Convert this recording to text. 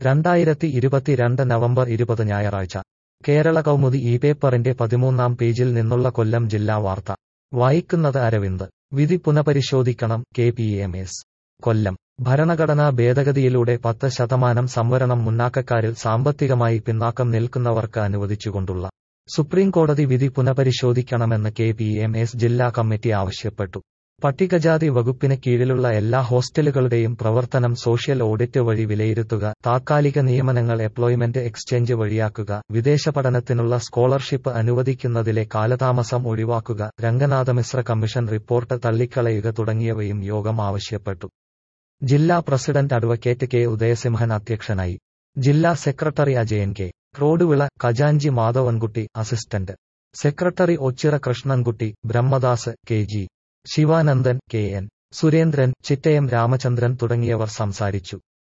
രണ്ടായിരത്തി ഇരുപത്തിരണ്ട് നവംബർ ഇരുപത് ഞായറാഴ്ച കേരള കൗമുദി ഈ പേപ്പറിന്റെ പതിമൂന്നാം പേജിൽ നിന്നുള്ള കൊല്ലം ജില്ലാ വാർത്ത വായിക്കുന്നത് അരവിന്ദ് വിധി പുനഃപരിശോധിക്കണം K P M S Kollam ഭരണഘടനാ ഭേദഗതിയിലൂടെ പത്ത് ശതമാനം സംവരണം മുന്നാക്കക്കാരിൽ സാമ്പത്തികമായി പിന്നാക്കം നിൽക്കുന്നവർക്ക് അനുവദിച്ചുകൊണ്ടുള്ള സുപ്രീം കോടതി വിധി പുനഃപരിശോധിക്കണമെന്ന് കെ പി എം എസ് ജില്ലാ കമ്മിറ്റി ആവശ്യപ്പെട്ടു പട്ടികജാതി വകുപ്പിന് കീഴിലുള്ള എല്ലാ ഹോസ്റ്റലുകളുടെയും പ്രവർത്തനം സോഷ്യൽ ഓഡിറ്റ് വഴി വിലയിരുത്തുക താത്കാലിക നിയമനങ്ങൾ എംപ്ലോയ്മെന്റ് എക്സ്ചേഞ്ച് വഴിയാക്കുക വിദേശ പഠനത്തിനുള്ള സ്കോളർഷിപ്പ് അനുവദിക്കുന്നതിലെ കാലതാമസം ഒഴിവാക്കുക രംഗനാഥമിശ്ര കമ്മീഷൻ റിപ്പോർട്ട് തള്ളിക്കളയുക തുടങ്ങിയവയും യോഗം ആവശ്യപ്പെട്ടു ജില്ലാ പ്രസിഡന്റ് അഡ്വക്കേറ്റ് കെ ഉദയസിംഹൻ അധ്യക്ഷനായി ജില്ലാ സെക്രട്ടറി അജയൻ കെ റോഡുവിള ഖജാഞ്ചി Madhavankutty assistant secretary Ochira Krishnankutty Brahmadas K G Sivanandan K N Surendran Chittayam Ramachandran തുടങ്ങിയവർ സംസാരിച്ചു